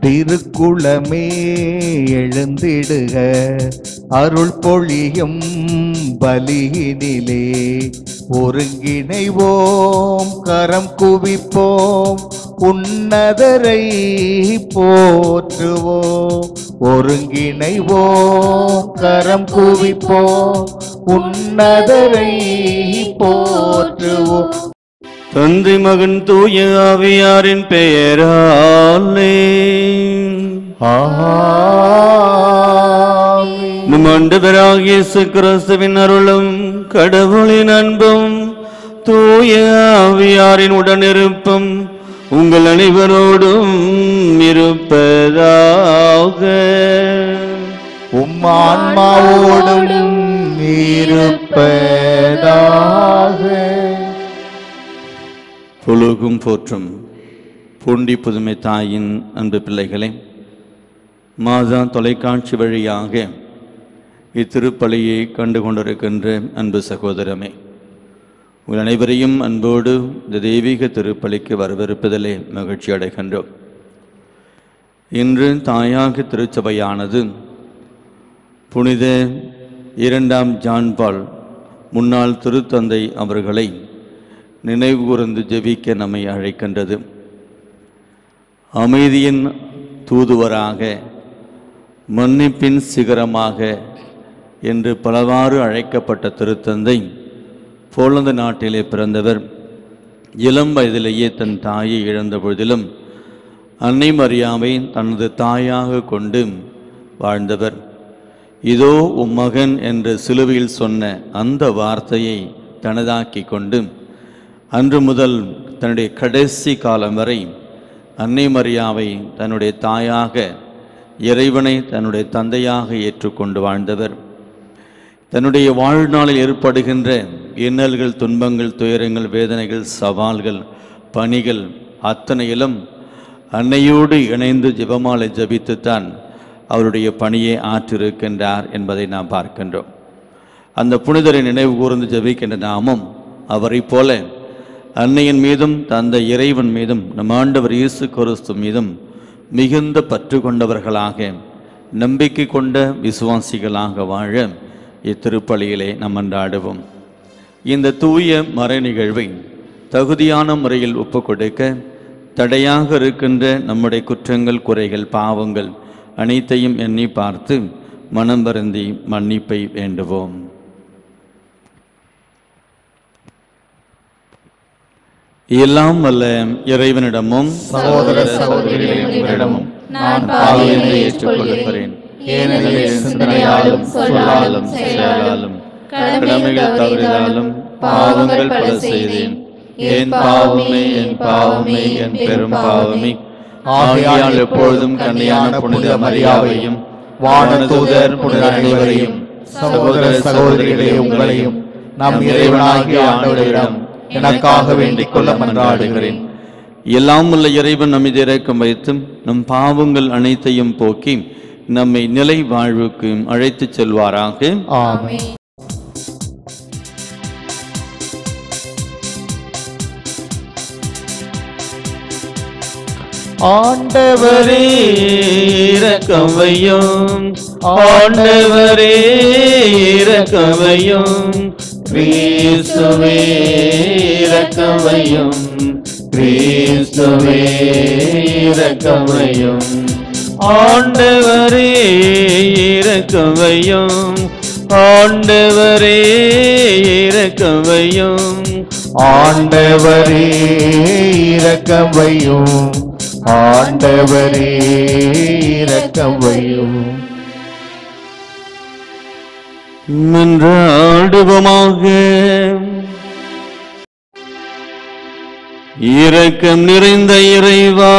திருக்குளமே எழுந்திடுக அருள் பொழியும் பலியினிலே ஒருங்கிணைவோம் கரம் குவிப்போம் உன்னதரை போற்றுவோம் ஒருங்கிணைவோம் கரம் குவிப்போம் உன்னதரை போற்றுவோம் தந்தை மகன் தூய ஆவியாரின் பெயராலே ஆமென். நம் ஆண்டவராகிய இயேசு கிறிஸ்துவின் அருளும் கடவுளின் அன்பும் தூய ஆவியாரின் உடனிருப்பும் உங்கள் அனைவரோடும் இருப்பதாக உம் ஆன்மாவோடும் இருப்பதாக புழுகும் போற்றும் பூண்டி புதுமை தாயின் அன்பு பிள்ளைகளே மாதா தொலைக்காட்சி வழியாக இத்திருப்பலியை கண்டு கொண்டிருக்கின்ற அன்பு சகோதரமே உங்கள் அனைவரையும் அன்போடு இந்த தெய்வீக திருப்பலிக்கு வரவிருப்பதிலே மகிழ்ச்சி அடைகின்றோம் இன்று தாயாக திருச்சபையானது புனித இரண்டாம் ஜான்பால் முன்னாள் திருத்தந்தை அவர்களை நினைவு கூர்ந்து ஜெபிக்க நம்மை அழைக்கின்றது அமைதியின் தூதுவராக மன்னிப்பின் சிகரமாக என்று பலவாறு அழைக்கப்பட்ட திருத்தந்தை போலந்து நாட்டிலே பிறந்தவர் இளம் வயதிலேயே தன் தாயை இழந்த பொழுதிலும் அன்னை மரியாவை தனது தாயாக கொண்டு வாழ்ந்தவர் இதோ உம் மகன் என்று சிலுவையில் சொன்ன அந்த வார்த்தையை தனதாக்கி கொண்டு அன்று முதல் தன்னுடைய கடைசி காலம் வரை அன்னை மரியாவை தன்னுடைய தாயாக இறைவனை தன்னுடைய தந்தையாக ஏற்றுக்கொண்டு வாழ்ந்தவர் தன்னுடைய வாழ்நாளில் ஏற்படுகின்ற இன்னல்கள் துன்பங்கள் துயரங்கள் வேதனைகள் சவால்கள் பணிகள் அத்தனையிலும் அன்னையோடு இணைந்து ஜெபமாலை ஜபித்துத்தான் அவருடைய பணியை ஆற்றிருக்கின்றார் என்பதை நாம் பார்க்கின்றோம் அந்த புனிதரை நினைவு கூர்ந்து ஜெபிக்கின்ற நாமும் அவரைப் போல அன்னையின் மீதும் தந்தை இறைவன் மீதும் நம் ஆண்டவர் இயேசு கிறிஸ்து மீதும் மிகுந்த பற்று கொண்டவர்களாக நம்பிக்கை கொண்ட விசுவாசிகளாக வாழ இத்திருப்பலியிலே நாம் அன்றாடுவோம் இந்த தூய மறை நிகழ்வை தகுதியான முறையில் ஒப்புக்கொடுக்க தடையாக இருக்கின்ற நம்முடைய குற்றங்கள் குறைகள் பாவங்கள் அனைத்தையும் எண்ணி பார்த்து மனம் வருந்தி மன்னிப்பை வேண்டுவோம் எல்லாம் வல்ல இறைவனிடமும் சகோதர சகோதரிகளே உங்களிடமும் நான் பாவியத்தை ஏற்றுக்கொள்கிறேன் ஏனெனில் என் சிந்தனையாலும் சொல்லாலும் செயலாலும் கடமைகள் கடமைகள் தவறினாலும் பாவங்கள் பல செய்தேன் என் பாவமே என் பாவமே என் பெரும் பாவமே ஆகையால் எப்பொழுதும் கன்னியான புனித மரியாவையும் வானதூதர் புனித அனைவரையும் சகோதர சகோதரிகளே உங்களையும் நம் இறைவனாகிய ஆண்டவரிடம் எனக்காக வேண்டிக் கொள்ள மன்றாடுகிறேன் எல்லாம் உள்ள இறைவன் நம்மை இறக்கம் வைத்தும் நம் பாவங்கள் அனைத்தையும் போக்கி நம்மை நிலை வாழ்வுக்கு அழைத்துச் செல்வாராக ஆமென் ஆண்டவரே இரக்கமையும் ஆண்டவரே இரக்கமையும் கிறிஸ்துவே இரக்கமையும் கிறிஸ்துவே இரக்கமையும் ஆண்டவரே இரக்கமையும் ஆண்டவரே இரக்கமையும் ஆண்டவரே இரக்கம் வையும் ஆண்டவரே இரக்கம் வையும் மன்றாடுவோமாக இரக்கம் நிறைந்த இறைவா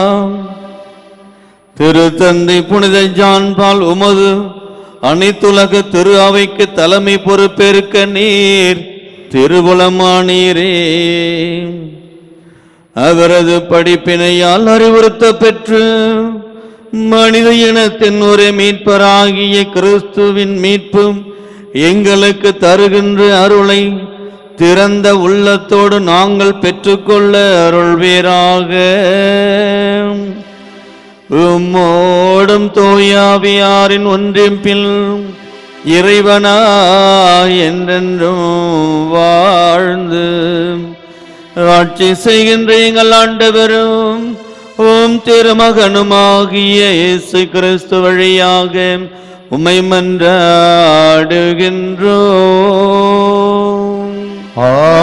திருத்தந்தை புனித ஜான்பால் உமது அனைத்துலக திரு அவைக்கு தலைமை பொறுப்பேற்க நீர் திருவுளமானீரே அவரது படிப்பினையால் அறிவுறுத்த பெற்று மனித இனத்தின் ஒரு மீட்பராகிய கிறிஸ்துவின் மீட்பு எங்களுக்கு தருகின்ற அருளை திறந்த உள்ளத்தோடு நாங்கள் பெற்றுக்கொள்ள அருள்வீராக உம்மோடும் தூயாவியாரின் ஒன்றிப்பில் இறைவனா என்றென்றும் வாழ்ந்து ஆட்சி செய்கின்ற எங்கள் ஆண்டவரும் ஓம் திருமகனுமாகிய இயேசு கிறிஸ்து வழியாக உம்மை மன்றாடுகின்றோம்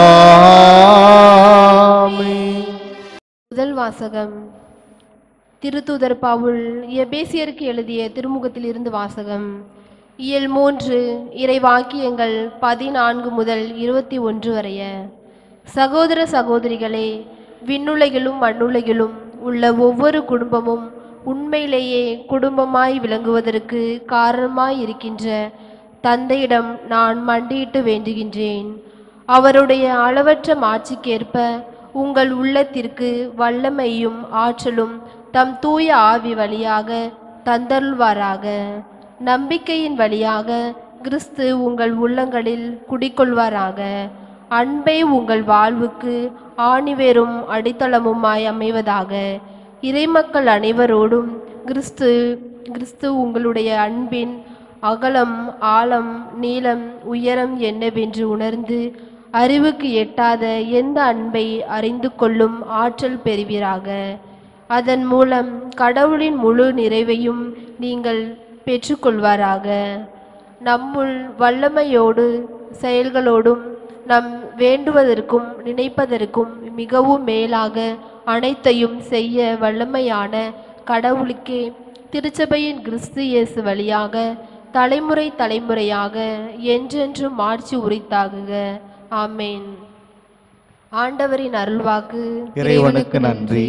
ஆமென். முதல் வாசகம் திருத்தூதர் பவுல் எபேசியருக்கு எழுதிய திருமுகத்தில் இருந்து வாசகம் இயல் மூன்று இறைவாக்கியங்கள் பதினான்கு முதல் இருபத்தி ஒன்று வரைய சகோதர சகோதரிகளே விண்ணுலகிலும் மண்ணுலகிலும் உள்ள ஒவ்வொரு குடும்பமும் உண்மையிலேயே குடும்பமாய் விளங்குவதற்கு காரணமாய் இருக்கின்ற தந்தையிடம் நான் மண்டியிட்டு வேண்டுகின்றேன் அவருடைய அளவற்ற மாட்சிக்கேற்ப உங்கள் உள்ளத்திற்கு வல்லமையும் ஆற்றலும் தம் தூய ஆவி வழியாக தந்தருள்வாராக நம்பிக்கையின் வழியாக கிறிஸ்து உங்கள் உள்ளங்களில் குடிக்கொள்வாராக அன்பே உங்கள் வாழ்வுக்கு ஆணிவேரும் அடித்தளமுமாய் அமைவதாக இறைமக்கள் அனைவரோடும் கிறிஸ்து கிறிஸ்து உங்களுடைய அன்பின் அகலம் ஆழம் நீளம் உயரம் என்னவென்று உணர்ந்து அறிவுக்கு எட்டாத எந்த அன்பை அறிந்து கொள்ளும் ஆற்றல் பெறுவீராக அதன் மூலம் கடவுளின் முழு நிறைவையும் நீங்கள் பெற்றுக்கொள்வாராக நம்முள் வல்லமையோடு செயல்களோடும் நம் வேண்டுவதற்கும் நினைப்பதற்கும் மிகவும் மேலாக அனைத்தையும் செய்ய வல்லமையான கடவுளுக்கே திருச்சபையின் கிறிஸ்து இயேசு வழியாக தலைமுறை தலைமுறையாக என்றென்றும் மாட்சி உரித்தாகுக ஆமேன் ஆண்டவரின் அருள்வாக்கு இறைவனுக்கு நன்றி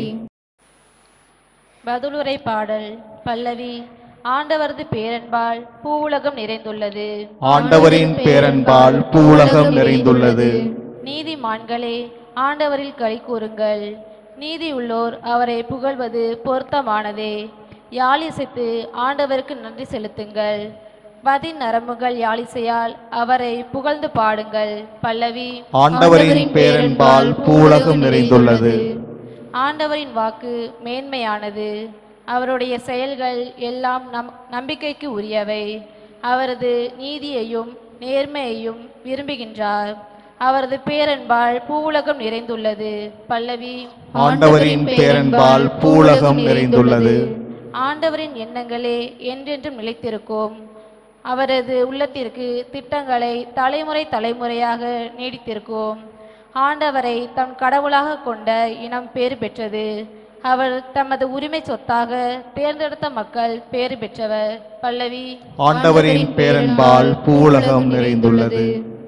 பதிலுரை பாடல் பல்லவி ஆண்டவரது பேரன்பால் பூவுலகம் நிறைந்துள்ளது ஆண்டவரின் பேரன்பால் பூவுலகம் நிறைந்துள்ளது நீதிமான்களே ஆண்டவரில் களி கூறுங்கள் நீதி உள்ளோர் அவரை புகழ்வது பொருத்தமானதே யாழிசைத்து ஆண்டவருக்கு நன்றி செலுத்துங்கள் பதின் நரம்புகள் யாழிசையால் அவரை புகழ்ந்து பாடுங்கள் பல்லவி ஆண்டவரின் பேரன்பால் பூவுலகம் நிறைந்துள்ளது ஆண்டவரின் வாக்கு மேன்மையானது அவருடைய செயல்கள் எல்லாம் நம் நம்பிக்கைக்கு உரியவை அவரது நீதியையும் நேர்மையையும் விரும்புகின்றார் அவரது பேரன்பால் பூவுலகம் நிறைந்துள்ளது பல்லவி ஆண்டவரின் பேரன்பால் பூவுலகம் நிறைந்துள்ளது ஆண்டவரின் எண்ணங்களே என்றென்றும் நிலைத்திருக்கும் அவரது உள்ளத்திற்கு திட்டங்களை தலைமுறை தலைமுறையாக நீடித்திருக்கும் ஆண்டவரை தம் கடவுளாக கொண்ட இனம் பேறு பெற்றது அவர் தமது உரிமை சொத்தாக தேர்ந்தெடுத்த மக்கள் பேறு பெற்றவர் பல்லவி ஆண்டவரின் பேரன்பால் பூவுலகம் நிறைந்துள்ளது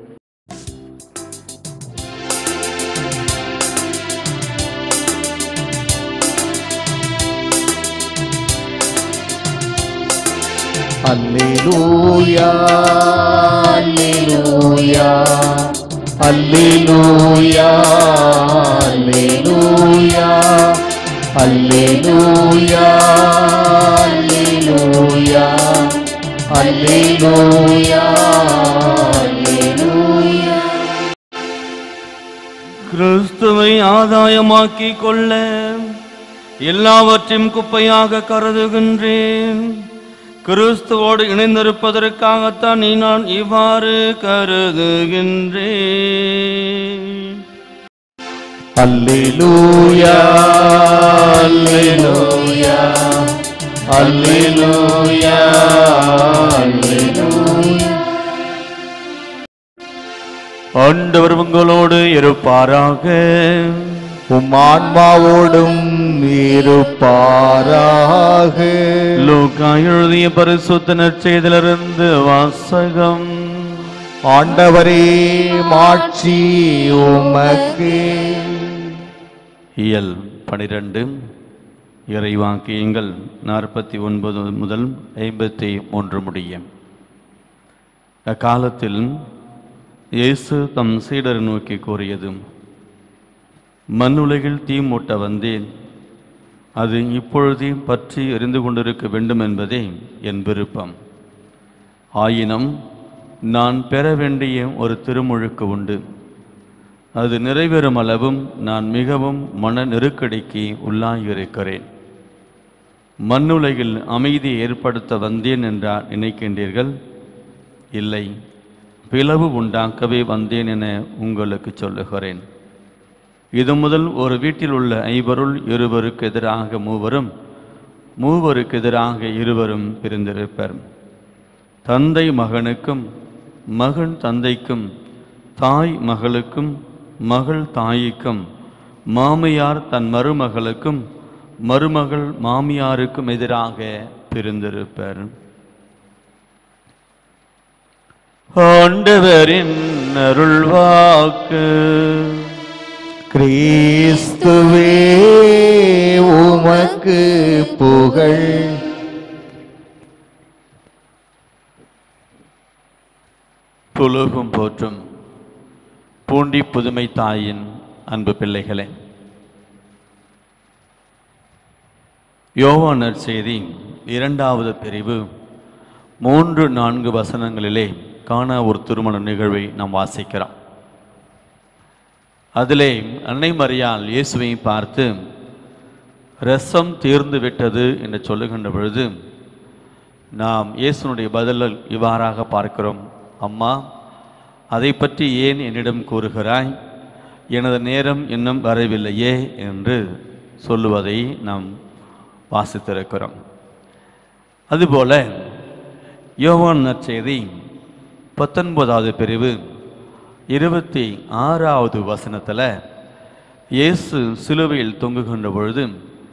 அல்லேலூயா அல்லேலூயா அல்லேலூயா அல்லேலூயா அல்லேலூயா அல்லேலூயா அல்லேலூயா அல்லேலூயா கிறிஸ்துவை ஆதாயமாக்கிக் கொள்ள எல்லாவற்றையும் குப்பையாக கருதுகின்றேன் கிறிஸ்துவோடு இணைந்திருப்பதற்காகத்தான் நீ நான் இவ்வாறு கருதுகின்றேன் அல்லேலூயா அல்லேலூயா அல்லேலூயா அல்லேலூயா ஆண்டவர் உங்களோடு இருப்பாராக உம் ஆன்மாவோடும் இருப்பாராக லூக்கா எழுதிய பரிசுத்த நற்செய்திலிருந்து வாசகம் ஆண்டவரே மாட்சி உமக்கே இயல் பனிரெண்டு இறைவாக்கியங்கள் நாற்பத்தி ஒன்பது முதல் ஐம்பத்தி மூன்று முடியும் அக்காலத்தில் இயேசு தம் சீடரை நோக்கி கூறியது மண்ணுலகில் தீ மூட்ட வந்தேன் அது இப்பொழுதே பற்றி எரிந்து கொண்டிருக்க வேண்டும் என்பதே என் விருப்பம் ஆயினும் நான் பெற வேண்டிய ஒரு திருமுழுக்கு உண்டு அது நிறைவேறும் அளவும் நான் மிகவும் மன நெருக்கடிக்கு உள்ளாகியிருக்கிறேன் மண்ணுலகில் அமைதியை ஏற்படுத்த வந்தேன் என்றார் நினைக்கின்றீர்கள் இல்லை பிளவு உண்டாக்கவே வந்தேன் என உங்களுக்கு சொல்லுகிறேன் இது முதல் ஒரு வீட்டில் உள்ள ஐவருள் இருவருக்கு எதிராக மூவரும் மூவருக்கு எதிராக இருவரும் பிரிந்திருப்பர் தந்தை மகனுக்கும் மகன் தந்தைக்கும் தாய் மகளுக்கும் மகள் தாய்க்கும் மாமியார் தன் மருமகளுக்கும் மருமகள் மாமியாருக்கும் எதிராக பிரிந்திருப்பர் ஆண்டவரின் அருள்வாக்கு கிறிஸ்துவே உமக்கு புகழ் புலுகும் போற்றும் பூண்டி புதுமை தாயின் அன்பு பிள்ளைகளே யோவானர் செய்தி இரண்டாவது பிரிவு மூன்று நான்கு வசனங்களிலே காண ஒரு திருமண நிகழ்வை நாம் வாசிக்கிறோம் அதிலே அன்னை மரியாள் இயேசுவை பார்த்து ரசம் தீர்ந்து விட்டது என்று சொல்லுகின்ற பொழுது நாம் இயேசுனுடைய பதிலில் இவ்வாறாக பார்க்கிறோம் அம்மா அதை பற்றி ஏன் என்னிடம் கூறுகிறாய் எனது நேரம் இன்னும் வரவில்லையே என்று சொல்லுவதை நாம் வாசித்திருக்கிறோம் அதுபோல யோவான் நற்செய்தி பத்தொன்பதாவது பிரிவு இருபத்தி ஆறாவது வசனத்தில் இயேசு சிலுவையில் தொங்குகின்ற பொழுது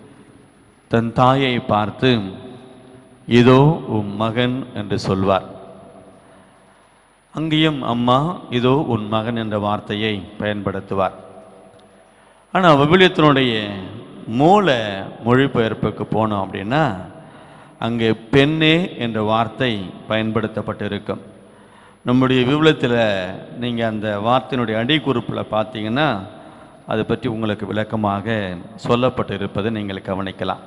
தன் தாயை பார்த்து இதோ உம் மகன் என்று சொல்வார் அங்கேயும் அம்மா இதோ உன் மகன் என்ற வார்த்தையை பயன்படுத்துவார் ஆனால் விவிலியத்தினுடைய மூல மொழிபெயர்ப்புக்கு போனோம் அப்படின்னா அங்கே பெண்ணே என்ற வார்த்தை பயன்படுத்தப்பட்டிருக்கும் நம்முடைய விவிலியத்தில் நீங்கள் அந்த வார்த்தையினுடைய அடிக்குறிப்பில் பார்த்தீங்கன்னா அதை பற்றி உங்களுக்கு விளக்கமாக சொல்லப்பட்டிருப்பதை நீங்கள் கவனிக்கலாம்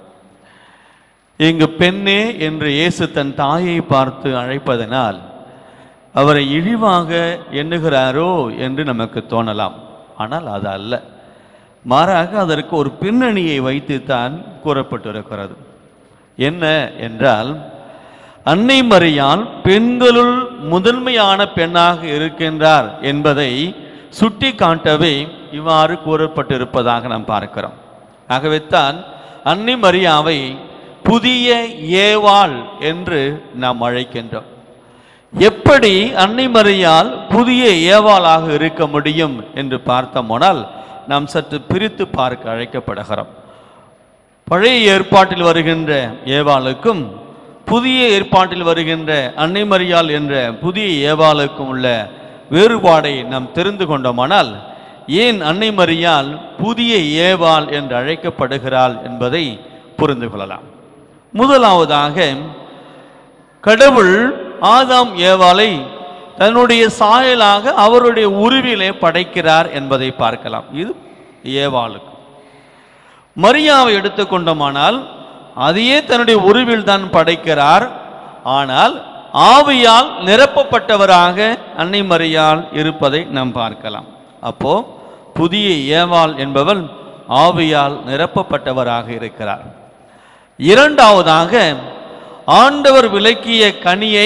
இங்கு பெண்ணே என்று இயேசு தன் தாயை பார்த்து அழைப்பதனால் அவரை இழிவாக எண்ணுகிறாரோ என்று நமக்கு தோணலாம் ஆனால் அது அல்ல மாறாக அதற்கு ஒரு பின்னணியை வைத்துத்தான் கூறப்பட்டிருக்கிறது என்ன என்றால் அன்னை மரியால் பெண்களுள் முதன்மையான பெண்ணாக இருக்கின்றார் என்பதை சுட்டி காட்டவே இவ்வாறு கூறப்பட்டிருப்பதாக நாம் பார்க்கிறோம் ஆகவேத்தான் அன்னை மரியாவை புதிய ஏவாள் என்று நாம் அழைக்கின்றோம் எப்படி அன்னை மரியால் புதிய ஏவாளாக இருக்க முடியும் என்று பார்த்தோமானால் நாம் சற்று பிரித்து பார்க்க அழைக்கப்படுகிறோம் பழைய ஏற்பாட்டில் வருகின்ற ஏவாளுக்கும் புதிய ஏற்பாட்டில் வருகின்ற அன்னை மரியாள் என்ற புதிய ஏவாளுக்கும் உள்ள வேறுபாடை நாம் தெரிந்து கொண்டோமானால் ஏன் அன்னை மரியாள் புதிய ஏவாள் என்று அழைக்கப்படுகிறாள் என்பதை புரிந்து கொள்ளலாம் முதலாவதாக கடவுள் ஆதாம் ஏவாளை தன்னுடைய சாயலாக அவருடைய உருவிலே படைக்கிறார் என்பதை பார்க்கலாம் இது ஏவாளுக்கு மரியாவை எடுத்துக்கொண்டோமானால் அதையே தன்னுடைய உருவில் தான் படைக்கிறார் ஆனால் ஆவியால் நிரப்பப்பட்டவராக அன்னை மரியாள் இருப்பதை நாம் பார்க்கலாம் அப்போ புதிய ஏவாள் என்பவள் ஆவியால் நிரப்பப்பட்டவராக இருக்கிறார் இரண்டாவதாக ஆண்டவர் விலக்கிய கனியை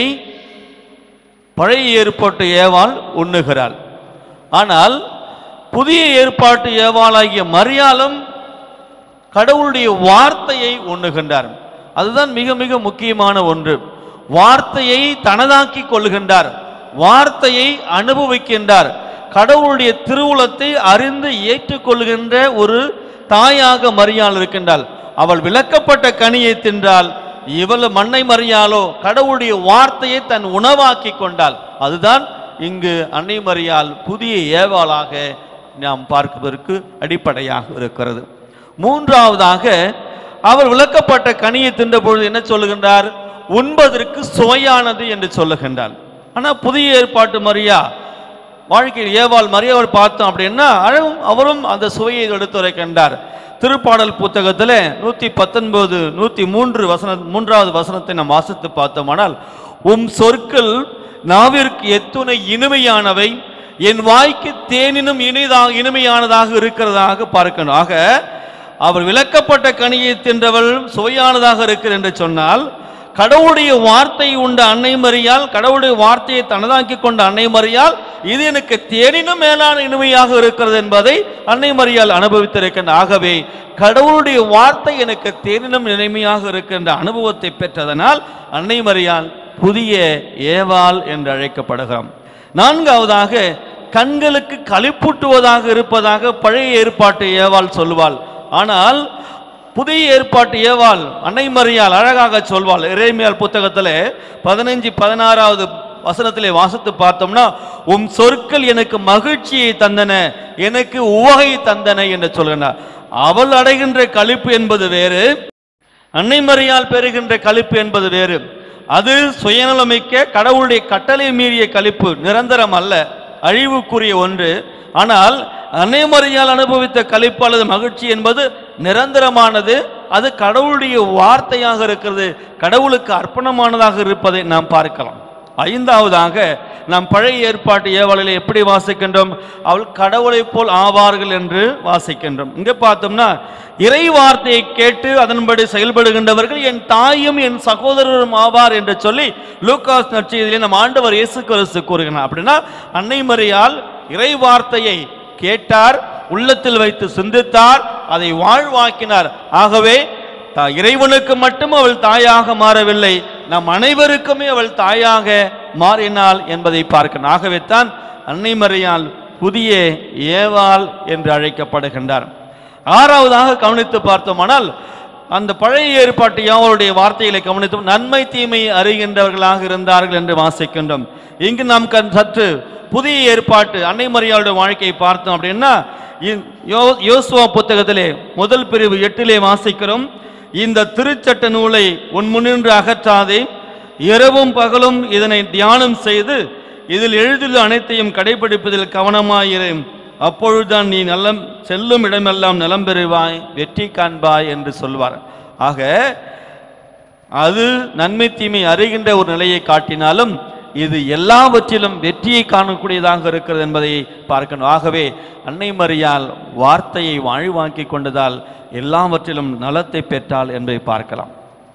பழைய ஏற்பாட்டு ஏவாள் உண்ணுகிறாள் ஆனால் புதிய ஏற்பாட்டு ஏவாளாகிய மரியாளும் கடவுளுடைய வார்த்தையை உண்ணுகின்றார் அதுதான் மிக மிக முக்கியமான ஒன்று வார்த்தையை தனதாக்கி கொள்ளுகின்றார் வார்த்தையை அனுபவிக்கின்றார் கடவுளுடைய திருவுளத்தை அறிந்து ஏற்றுக்கொள்கின்ற ஒரு தாயாக மரியாள் இருக்கின்றாள் அவள் விளக்கப்பட்ட கனியை தின்றால் இவள் மண்ணை மறியாலோ கடவுளுடைய வார்த்தையை தன் உணவாக்கி கொண்டாள் அதுதான் இங்கு அன்னை மரியாள் புதிய ஏவாளாக நாம் பார்ப்பதற்கு அடிப்படையாக இருக்கிறது மூன்றாவதாக அவர் விளக்கப்பட்ட கனியை தின்ற பொழுது என்ன சொல்லுகின்றார் உண்பதற்கு சுவையானது என்று சொல்லுகின்றார் ஆனால் புதிய ஏற்பாட்டு மரியா வாழ்க்கையில் ஏவாள் மரியாதை பார்த்தோம் அப்படின்னா அழகும் அவரும் அந்த சுவையை எடுத்துரைக்கின்றார் திருப்பாடல் புத்தகத்தில் நூற்றி பத்தொன்பது நூற்றி மூன்று வசன மூன்றாவது வசனத்தை நாம் வாசித்து பார்த்தோமானால் உம் சொற்கள் நாவிற்கு எத்துணை இனிமையானவை என் வாய்க்கு தேனினும் இனிதாக இனிமையானதாக இருக்கிறதாக பார்க்கணும் ஆக அவர் விலக்கப்பட்ட கனியை தின்றவள் சுவையானதாக இருக்கிறது என்று சொன்னால் கடவுளுடைய வார்த்தை உண்ட அன்னை மரியால் கடவுளுடைய வார்த்தையை தனதாக்கி கொண்ட அன்னை மரியால் இது எனக்கு தேனினும் மேலான இனிமையாக இருக்கிறது என்பதை அன்னை மரியால் அனுபவித்திருக்கின்ற ஆகவே கடவுளுடைய வார்த்தை எனக்கு தேனினும் இனிமையாக இருக்கின்ற அனுபவத்தை பெற்றதனால் அன்னை மரியால் புதிய ஏவாள் என்று அழைக்கப்படுகிறோம் நான்காவதாக கண்களுக்கு களிப்பூட்டுவதாக இருப்பதாக பழைய ஏற்பாட்டு ஏவாள் சொல்வாள் ஆனால் புதிய ஏற்பாட்டு ஏவாள் அன்னை மரியால் அழகாக சொல்வாள் இறைமையால் புத்தகத்தில் பதினஞ்சு பதினாறாவது வசனத்திலே வாசித்து பார்த்தோம்னா உம் சொற்கள் எனக்கு மகிழ்ச்சியை தந்தன எனக்கு உவகை தந்தன என்று சொல்கிறார் அவள் அடைகின்ற களிப்பு என்பது வேறு அன்னை மரியால் பெறுகின்ற களிப்பு என்பது வேறு அது சுயநலமிக்க கடவுளுடைய கட்டளை மீறிய களிப்பு நிரந்தரம் அல்ல அழிவுக்குரிய ஒன்று ஆனால் அன்னை மரியால் அனுபவித்த களிப்பு அல்லது மகிழ்ச்சி என்பது நிரந்தரமானது அது கடவுளுடைய வார்த்தையாக இருக்கிறது கடவுளுக்கு அர்ப்பணமானதாக இருப்பதை நாம் பார்க்கலாம் ஐந்தாவதாக நாம் பழைய ஏற்பாட்டு ஏவாளிலே எப்படி வாசிக்கின்றோம் அவள் கடவுளைப் போல் ஆவார்கள் என்று வாசிக்கின்றோம் இங்கே பார்த்தோம்னா இறை வார்த்தையை கேட்டு அதன்படி செயல்படுகின்றவர்கள் என் தாயும் என் சகோதரரும் ஆவார் என்று சொல்லி லூக்காஸ் நற்செய்தியிலே நம் ஆண்டவர் இயேசு கிறிஸ்து கூறுகிறார் அப்படின்னா அன்னை மரியால் இறை வார்த்தையை கேட்டார் உள்ளத்தில் வைத்து சிந்தித்தார் அதை வாழ்வாக்கினார் ஆகவே தா- இறைவனுக்கு மட்டும் அவள் தாயாக மாறவில்லை நம் அனைவருக்குமே அவள் தாயாக மாறினாள் என்பதை பார்க்கணும் ஆகவே தான் அன்னை மரியால் புதிய ஏவாள் என்று அழைக்கப்படுகின்றார் ஆறாவதாக கவனித்து பார்த்தோமானால் அந்த பழைய ஏற்பாட்டு யாவருடைய வார்த்தைகளை கவனித்து நன்மை தீமை அறிகின்றவர்களாக இருந்தார்கள் என்று வாசிக்கின்றோம் இங்கு நாம் கண் சற்று புதிய ஏற்பாட்டு அன்னை மரியாளுடைய வாழ்க்கையை பார்த்தோம் அப்படின்னா இ- யோ- யோசுவா புத்தகத்திலே முதல் பிரிவு எட்டிலே வாசிக்கிறோம் இந்த திருச்சட்ட நூலை உன் முன்னின்று அகற்றாதே இரவும் பகலும் இதனை தியானம் செய்து இதில் எழுதியுள்ள அனைத்தையும் கடைபிடிப்பதில் கவனமாயிரு அப்பொழுதுதான் நீ நலம் செல்லும் இடமெல்லாம் நலம் பெறுவாய் வெற்றி காண்பாய் என்று சொல்வார் ஆக அது நன்மை தீமை அறிகின்ற ஒரு நிலையை காட்டினாலும் இது எல்லாவற்றிலும் வெற்றியை காணக்கூடியதாக இருக்கிறது என்பதை பார்க்கணும் ஆகவே அன்னை மரியால் வார்த்தையை வாழ்வாக்கி கொண்டதால் எல்லாவற்றிலும் நலத்தை பெற்றாள் என்பதை பார்க்கலாம்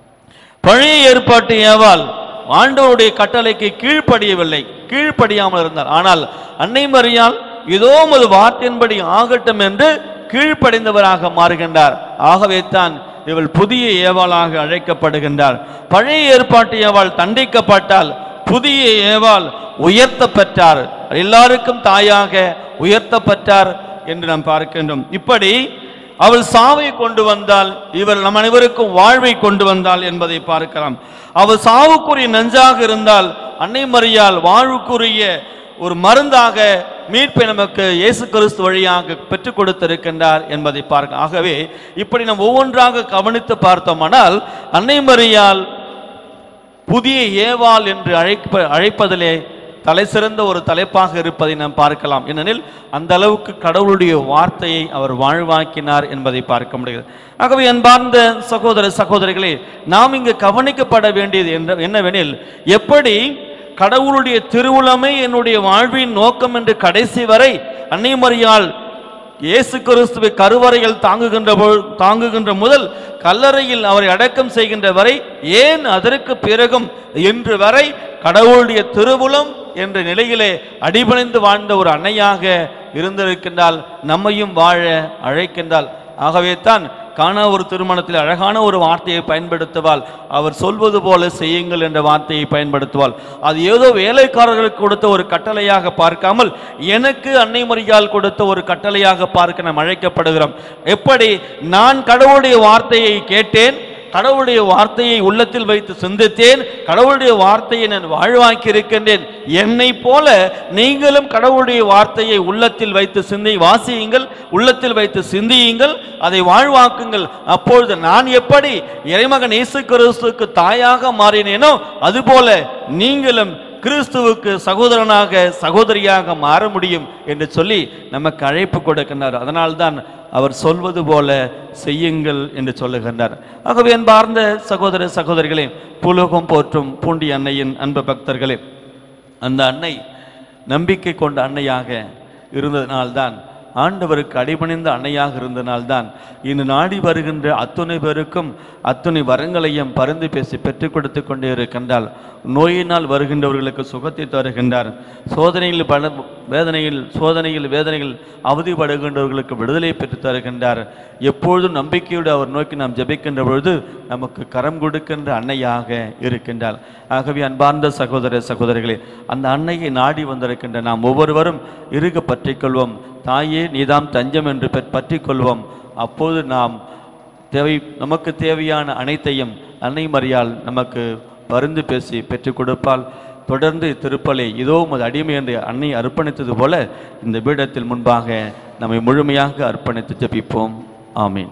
பழைய ஏற்பாட்டு ஏவாள் ஆண்டவருடைய கட்டளைக்கு கீழ்ப்படியவில்லை கீழ்ப்படியாமல் இருந்தார் ஆனால் அன்னை மரியால் இதோ உமது வார்த்தையின்படி ஆகட்டும் என்று கீழ்ப்படிந்தவராக மாறுகின்றார் ஆகவே தான் இவள் புதிய ஏவாளாக அழைக்கப்படுகின்றார் பழைய ஏற்பாட்டு ஏவாள் தண்டிக்கப்பட்டால் புதிய ஏவாள் உயர்த்த பெற்றார் எல்லாருக்கும் தாயாக உயர்த்தப்பட்டார் என்று நாம் பார்க்கின்றோம் இப்படி அவள் சாவை கொண்டு வந்தால் இவர் நம் அனைவருக்கும் வாழ்வை கொண்டு வந்தாள் என்பதை பார்க்கலாம் அவள் சாவுக்குரிய நெஞ்சாக இருந்தால் அன்னை மரியால் வாழ்வுக்குரிய ஒரு மருந்தாக மீட்பை நமக்கு இயேசு கிறிஸ்து வழியாக பெற்றுக் கொடுத்திருக்கின்றார் என்பதை பார்க்க ஆகவே இப்படி நாம் ஒவ்வொன்றாக கவனித்து பார்த்தோமானால் அன்னை மரியால் புதிய ஏவாள் என்று அழைப்ப அழைப்பதிலே தலை சிறந்த ஒரு தலைப்பாக இருப்பதை நாம் பார்க்கலாம் ஏனெனில் அந்த அளவுக்கு கடவுளுடைய வார்த்தையை அவர் வாழ்வாக்கினார் என்பதை பார்க்க முடிகிறது ஆகவே அன்பார்ந்த சகோதர சகோதரிகளே நாம் இங்கு கவனிக்கப்பட வேண்டியது என்ற என்னவெனில் எப்படி கடவுளுடைய திருவுளமே என்னுடைய வாழ்வின் நோக்கம் என்று கடைசி வரை அன்னை மரியாள் இயேசு கிறிஸ்துவை கருவறையில் தாங்குகின்ற பொழு- தாங்குகின்ற முதல் கல்லறையில் அவரை அடக்கம் செய்கின்ற வரை ஏன் அதற்கு பிறகும் இன்று வரை கடவுளுடைய திருவுளம் என்ற நிலையிலே அடிபணிந்து வாழ்ந்த ஒரு அன்னையாக இருந்திருக்கின்றால் நம்மையும் வாழ அழைக்கின்றாள் ஆகவே தான் காணா ஒரு திருமணத்தில் அழகான ஒரு வார்த்தையை பயன்படுத்துவாள் அவர் சொல்வது போல செய்யுங்கள் என்ற வார்த்தையை பயன்படுத்துவாள் அது ஏதோ வேலைக்காரர்களுக்கு கொடுத்த ஒரு கட்டளையாக பார்க்காமல் எனக்கு அன்னை மரியால் கொடுத்த ஒரு கட்டளையாக பார்க்க நாம் அழைக்கப்படுகிறோம் எப்படி நான் கடவுளுடைய வார்த்தையை கேட்டேன் கடவுளுடைய வார்த்தையை உள்ளத்தில் வைத்து சிந்தித்தேன் கடவுளுடைய வார்த்தையை நான் வாழ்வாக்கி இருக்கின்றேன் என்னை போல நீங்களும் கடவுளுடைய வார்த்தையை உள்ளத்தில் வைத்து சிந்தி வாசியுங்கள் உள்ளத்தில் வைத்து சிந்தியுங்கள் அதை வாழ்வாக்குங்கள் அப்பொழுது நான் எப்படி இறைமகன் இயேசு கிறிஸ்துவுக்கு தாயாக மாறினேனோ அதுபோல நீங்களும் கிறிஸ்துவுக்கு சகோதரனாக சகோதரியாக மாற முடியும் என்று சொல்லி நமக்கு அழைப்பு கொடுக்கின்றார் அதனால்தான் அவர் சொல்வது போல செய்யுங்கள் என்று சொல்லுகின்றார் ஆகவே அன்பார்ந்த சகோதர சகோதரிகளே புலகம் போற்றும் பூண்டி அன்னையின் அன்பு பக்தர்களே அந்த அன்னை நம்பிக்கை கொண்ட அன்னையாக இருந்ததினால்தான் ஆண்டவருக்கு அடிபணிந்த அன்னையாக இருந்தனால்தான் இன்று நாடி வருகின்ற அத்துணை பேருக்கும் அத்துணை வரங்களையும் பரிந்து பேசி பெற்றுக் கொடுத்து கொண்டே இருக்கின்றால் நோயினால் வருகின்றவர்களுக்கு சுகத்தை தருகின்றார் சோதனையில் பல வேதனையில் சோதனையில் வேதனையில் அவதிப்படுகின்றவர்களுக்கு விடுதலை பெற்று தருகின்றார் எப்பொழுதும் நம்பிக்கையோடு அவர் நோக்கி நாம் ஜெபிக்கின்ற பொழுது நமக்கு கரம் கொடுக்கின்ற அன்னையாக இருக்கின்றார் ஆகவே அன்பார்ந்த சகோதர சகோதரிகளே அந்த அன்னையை நாடி வந்திருக்கின்ற நாம் ஒவ்வொருவரும் இறுக பற்றிக்கொள்வோம் தாயே நீதாம் தஞ்சம் என்று பற்றிக் கொள்வோம் அப்போது நாம் தேவை நமக்கு தேவையான அனைத்தையும் அன்னை மரியாள் நமக்கு பருந்து பேசி பெற்றுக் கொடுப்பால் தொடர்ந்து திருப்பலை இதோ உமது அடிமை என்று அன்னை அர்ப்பணித்தது போல இந்த பீடத்தில் முன்பாக நம்மை முழுமையாக அர்ப்பணித்து ஜெபிப்போம் ஆமீன்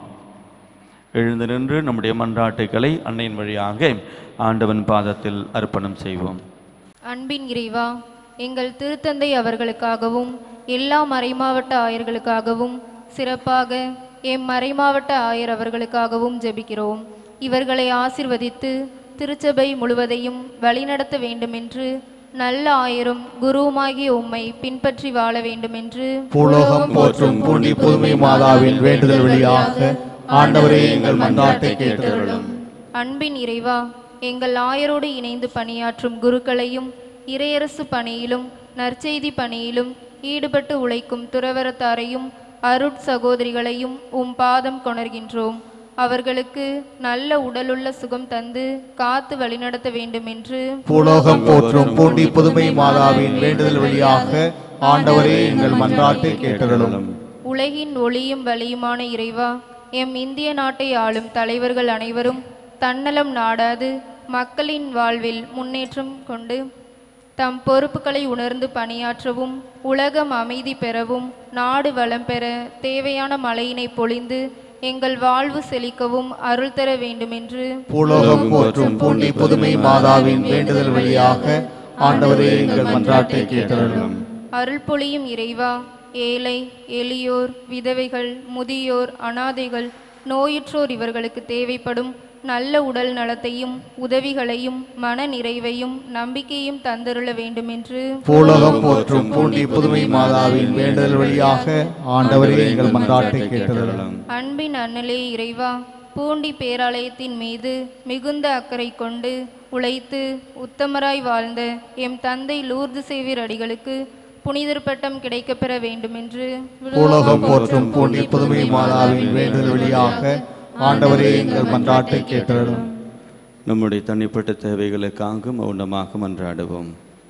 எழுந்து நின்று நம்முடைய மன்றாட்டுகளை அன்னையின் வழியாக ஆண்டவன் பாதத்தில் அர்ப்பணம் செய்வோம் அன்பின் இறைவா எங்கள் திருத்தந்தை அவர்களுக்காகவும் எல்லா மறைமாவட்ட ஆயர்களுக்காகவும் சிறப்பாக எம் மறைமாவட்ட ஆயர் அவர்களுக்காகவும் ஜெபிக்கிறோம் இவர்களை ஆசிர்வதித்து திருச்சபை முழுவதையும் வழிநடத்த வேண்டுமென்று நல்ல ஆயரும் குருவுமாகிய உம்மை பின்பற்றி வாழ வேண்டுமென்று பூலோகம் போற்றும் பூண்டி புதுமை மாதாவின் வேண்டுதல் வழியாக ஆண்டவரே எங்கள் மன்றாட்டை கேட்டருளும் அன்பின் இறைவா எங்கள் ஆயரோடு இணைந்து பணியாற்றும் குருக்களையும் இறையரசு பணியிலும் நற்செய்தி பணியிலும் ஈடுபட்டு உழைக்கும் துறவரத்தாரையும் அருட் சகோதரிகளையும் உம் பாதம் கொணர்கின்றோம் அவர்களுக்கு நல்ல உடலுள்ள சுகம் தந்து காத்து வழிநடத்த வேண்டுமென்று பூலோகம் போற்றும் பூண்டி புதுமை மாதாவின் வேண்டுதல் வழியாக ஆண்டவரே எங்கள் மன்றாட்டை கேட்டருளும் உலகின் ஒளியும் வலியுமான இறைவா எம் இந்திய நாட்டை ஆளும் தலைவர்கள் அனைவரும் தன்னலம் நாடாது மக்களின் வாழ்வில் முன்னேற்றம் கொண்டு தம் பொறுப்புகளை உணர்ந்து பணியாற்றவும் உலகம் அமைதி பெறவும் நாடு வளம் பெற தேவையான மழையினை பொழிந்து எங்கள் வாழ்வு செழிக்கவும் அருள் தர வேண்டுமென்று பூலோகம் போற்றும் பூண்டி புதுமை மாதாவின் வேண்டுதல் வழியாக ஆண்டவரே எங்கள் மன்றாட்டை கேட்டருளும் அருள் பொழியும் இறைவா ஏழை எளியோர் விதவைகள் முதியோர் அனாதைகள் நோயுற்றோர் இவர்களுக்கு தேவைப்படும் நல்ல உடல் நலத்தையும் உதவிகளையும் மன நிறைவையும் நம்பிக்கையும் தந்தருள வேண்டுமென்று பூலோகம் போற்றும் பூண்டி புதுமை மாதாவின் வேண்டுதல் வழியாக ஆண்டவரே எங்கள் மன்றாட்டை கேட்டருளும் அன்பின் அண்ணலே இறைவா பூண்டி பேராலயத்தின் மீது மிகுந்த அக்கறை கொண்டு உழைத்து உத்தமராய் வாழ்ந்த எம் தந்தை லூர்து சேவியர் அடிகளுக்கு புனிதர் பட்டம் கிடைக்கப் பெற வேண்டுமென்று பூலோகம் போற்றும் பூண்டி புதுமை மாதாவின் வேண்டுதல் வழியாக ஆண்டவரே எங்கள் மன்றாட்டை கேட்டருளும் நம்முடைய தனிப்பட்ட தேவைகளுக்காக மௌனமாக மன்றாடுவோம்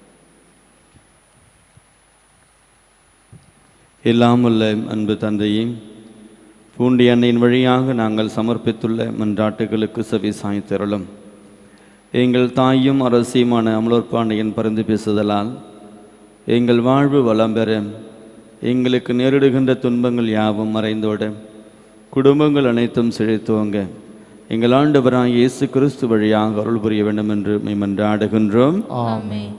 எல்லாம் உள்ள அன்பு தந்தையே பூண்டி அன்னையின் வழியாக நாங்கள் சமர்ப்பித்துள்ள மன்றாட்டுகளுக்கு செவி சாய்த்திரளும் எங்கள் தாயும் அரசியுமான அமலோற்பாண்டையின் பரிந்து பேசுதலால் எங்கள் வாழ்வு வளம் பெற எங்களுக்கு நேரிடுகின்ற துன்பங்கள் யாவும் மறைந்தோட குடும்பங்கள் அனைத்தும் செழித்துவங்க எங்கள் ஆண்டவராய் இயேசு கிறிஸ்து வழியாக அருள் புரிய வேண்டும் என்று மெய்மன்றாடுகின்றோம் ஆமென்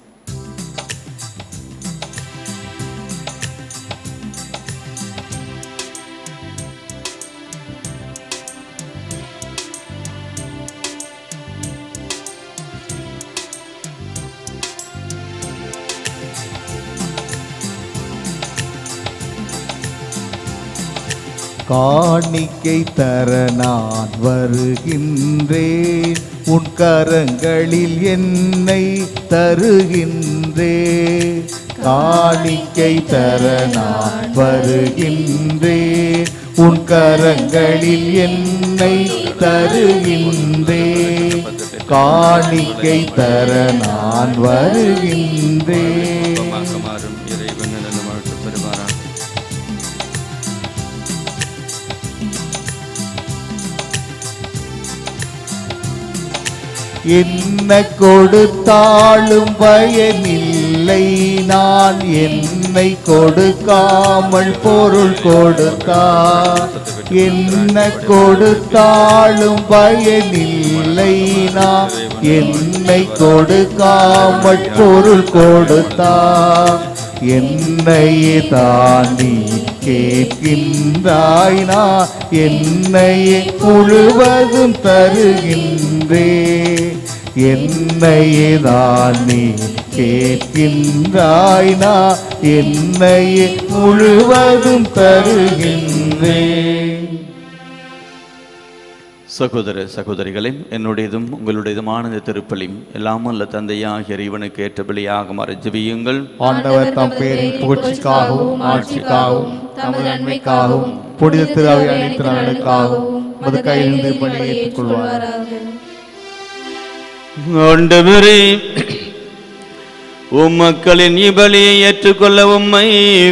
காணிக்கை தர நான் வருகின்றேன் உன் கரங்களில் என்னை தருகின்றேன் காணிக்கை தர நான் வருகின்றேன் உன் கரங்களில் என்னை தருகின்றேன் காணிக்கை தர நான் வருகின்றேன் மாறும் இறைவன் நலம் வாழ்த்து பெறுவாராக என்ன கொடுத்தாலும் பயனில்லை நான் என்னை கொடுக்காமல் பொருள் கொடுத்தார் என்ன கொடுத்தாலும் பயனில்லை நான் என்னை கொடுக்காமல் பொருள் கொடுத்தார் என்னையே தாண்டி கேட்கின்றாய் நான் என்னையே முழுவதும் தருகின்றே என்னையே தான் நீ கேட்கின்றாய் நான் என்னையே முழுவதும் தருகின்றேன் சகோதர சகோதரிகளே என்னுடையதும் உங்களுடையதுமான இந்த திருப்பலியும் எல்லாம் அல்ல தந்தையாகிய இறைவனுக்கு ஏற்ற பலியாக மறை ஜெபியுங்கள் ஆண்டவர் தம் பேரின் புகழ்ச்சிக்காகவும் ஆட்சிக்காகவும் தமது நன்மைக்காகவும் புனித திருவை அனைத்து நலனுக்காகவும் மது கையிலிருந்து பணியை ஏற்றுக்கொள்வார் ஆண்டவரே உம் மக்களின் இபலியை ஏற்றுக்கொள்ள உம்மை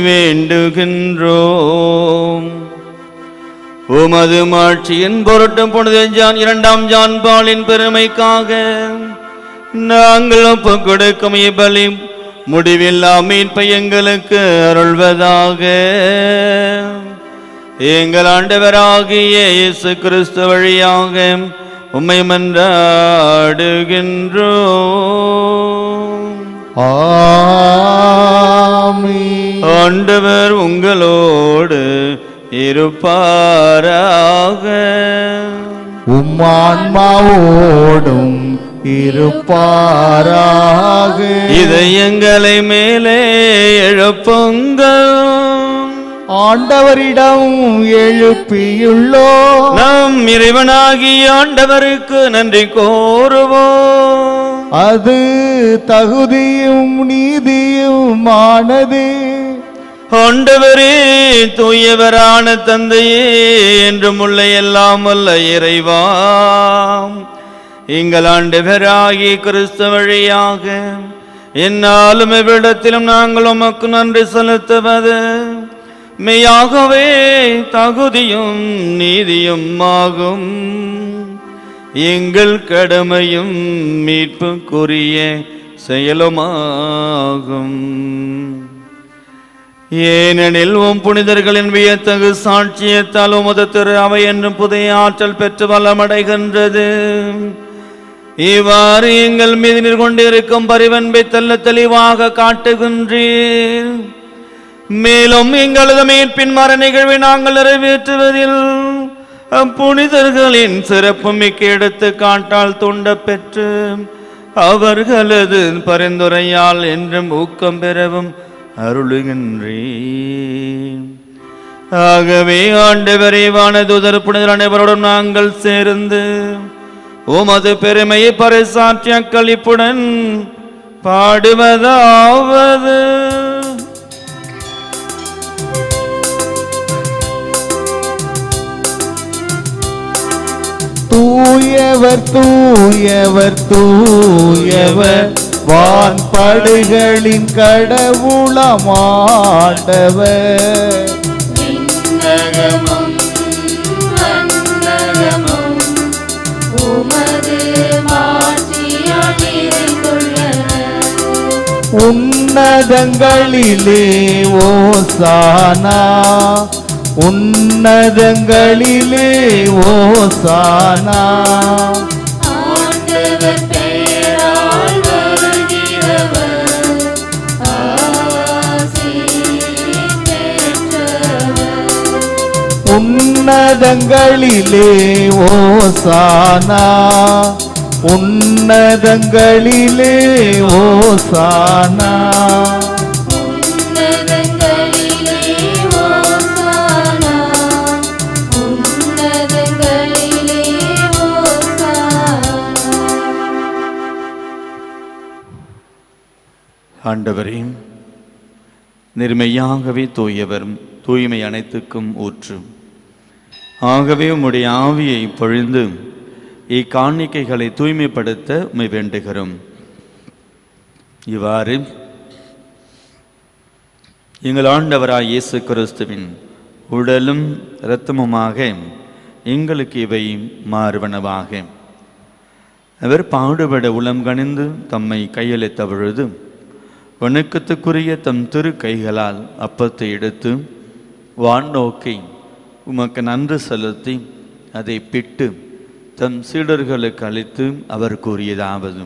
வேண்டுகின்றோம் உமது மாட்சியின் பொருட்டும் புனித ஜான் இரண்டாம் ஜான் பாலின் பெருமைக்காக நாங்கள் ஒப்புக் கொடுக்கும் இபலி முடிவில்லா மீட்பை எங்களுக்கு அருள்வதாக எங்கள் ஆண்டவராகிய இயேசு கிறிஸ்து வழியாக உம்மை மன்றாடுகின்றோம் ஆமென். ஆண்டவர் உங்களோடு இருப்பாராக உம் ஆன்மாவோடும் இருப்பாராக இதயங்களை மேலே எழுப்புங்கள் ஆண்டவரிடம் எழுப்பியுள்ளோ நம் இறைவனாகிய ஆண்டவருக்கு நன்றி கோருவோம் அது தகுதியும் நீதியுமானது ஆண்டவரே தூயவரான தந்தையே என்றும் உள்ள எல்லாம் வல்ல இறைவா எங்கள் ஆண்டவராகிய கிறிஸ்து வழியாக என்னாலும் எவ்விடத்திலும் நாங்கள் உமக்கு நன்றி செலுத்துவது மெய்யாகவே தகுதியும் நீதியும் ஆகும் எங்கள் கடமையும் மீட்புக்குரிய செயலுமாகும் ஏனெனில் உம் புனிதர்களின் வியத்தகு சாட்சியத்தால் உமது திரு அவை என்றும் புதிய ஆற்றல் பெற்று வளமடைகின்றது இவ்வாறு எங்கள் மீது நீர் கொண்டிருக்கும் பரிவன்பை தெல்ல தெளிவாக காட்டுகின்றீர் மேலும் எங்களது மீட்பின் மர நிகழ்வை நாங்கள் நிறைவேற்றுவதில் அப்புனிதர்களின் சிறப்பு மிக்க எடுத்துக்காட்டால் தூண்ட பெற்று அவர்களது பரிந்துரையால் என்றும் ஊக்கம் பெறவும் அருளுகின்றேன் ஆகவே ஆண்டவரே வானதூதர் புனிதர் அனைவரோடும் நாங்கள் சேர்ந்து உமது பெருமையை பறைசாற்றிய களிப்புடன் பாடுவதாவது தூயவர் தூயவர் தூயவர் வான்படுகளின் கடவுளமாண்டவர் விண்ணகமும் மண்ணகமும் உமது மாட்சியால் நிறைந்துள்ளன உன்னதங்களிலே ஓசானா உன்னதங்களிலே ஓசானா ஆண்டவர் பெயரால் வருகிறவர் ஆசி பெற்றவர் உன்னதங்களிலே ஓசானா உன்னதங்களிலே ஓசானா உன்னதங்களிலே ஓசானா உன்னதங்களிலே ஓசானா ஆண்டவரே நிர்மையாகவே தூயவரும் தூய்மை அனைத்துக்கும் ஊற்று ஆகவே உம்முடைய ஆவியை பொழிந்து இக்காணிக்கைகளை தூய்மைப்படுத்த உம்மை வேண்டுகிறோம் இவ்வாறு எங்கள் ஆண்டவராய் இயேசு கிறிஸ்துவின் உடலும் இரத்தமுமாக எங்களுக்கு இவை மாறுவனவாக அவர் பாடுபட உளம் கணிந்து தம்மை கையளித்த பொழுது வணக்கத்துக்குரிய தம் திரு கைகளால் அப்பத்தை எடுத்து வான் நோக்கி உமக்கு நன்று செலுத்தி அதை பிட்டு தம் சீடர்களுக்கு அளித்து அவர் கூறியதாவது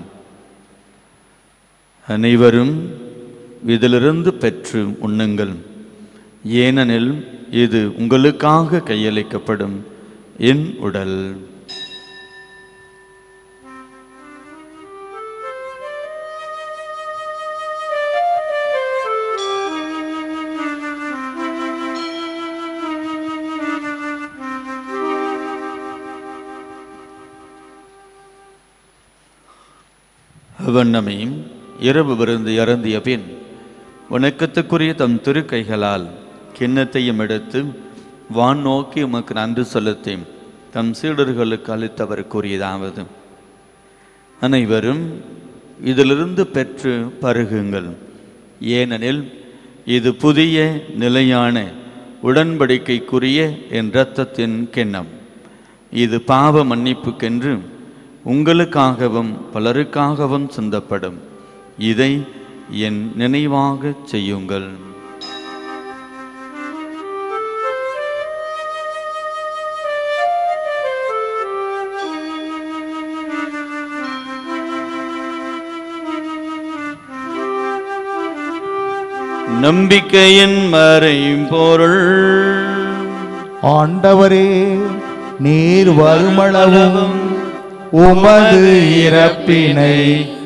அனைவரும் இதிலிருந்து பெற்று உண்ணுங்கள் ஏனெனில் இது உங்களுக்காக கையளிக்கப்படும் என் உடல் வண்ணமே இரவு விருந்து அருந்திய பின் வணக்கத்துக்குரிய தம் திருக்கைகளால் கிண்ணத்தையும் எடுத்து வான் நோக்கி உமக்கு நன்றி செலுத்தி தம் சீடர்களுக்கு அளித்தவர் கூறியதாவது அனைவரும் இதிலிருந்து பெற்று பருகுங்கள் ஏனெனில் இது புதிய நிலையான உடன்படிக்கைக்குரிய என் இரத்தத்தின் கிண்ணம் இது பாவ மன்னிப்புக்கென்று உங்களுக்காகவும் பலருக்காகவும் சிந்தப்படும் இதை என் நினைவாகச் செய்யுங்கள் நம்பிக்கையின் மறைபொருள் ஆண்டவரே நீர் வருமளவும் உமது இறப்பினை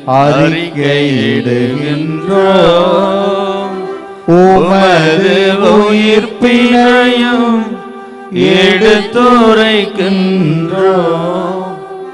அறிக்கையிடுகின்றோம் உமது உயிர்ப்பினையும் எடுத்துரைக்கின்றோம்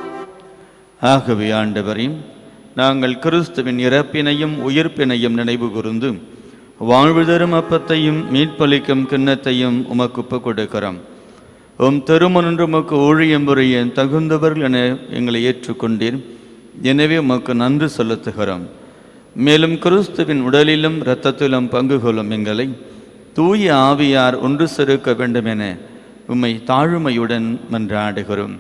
ஆகவே ஆண்டவரையும் நாங்கள் கிறிஸ்துவின் இறப்பினையும் உயிர்ப்பினையும் நினைவு கூர்ந்து வாழ்வு தரும் அப்பத்தையும் மீட்பளிக்கும் கிண்ணத்தையும் உமக்கு ஒப்புக் கொடுக்கிறோம் உம் திருமணன்று உமக்கு ஊழியம் புரிய தகுந்தவர்கள் என எங்களை ஏற்றுக்கொண்டீர் எனவே உமக்கு நன்றி செலுத்துகிறோம் மேலும் கிறிஸ்துவின் உடலிலும் இரத்தத்திலும் பங்கு கொள்ளும் எங்களை தூய ஆவியார் ஒன்று செருக்க வேண்டும் என உம்மை தாழ்மையுடன் மன்றாடுகிறோம்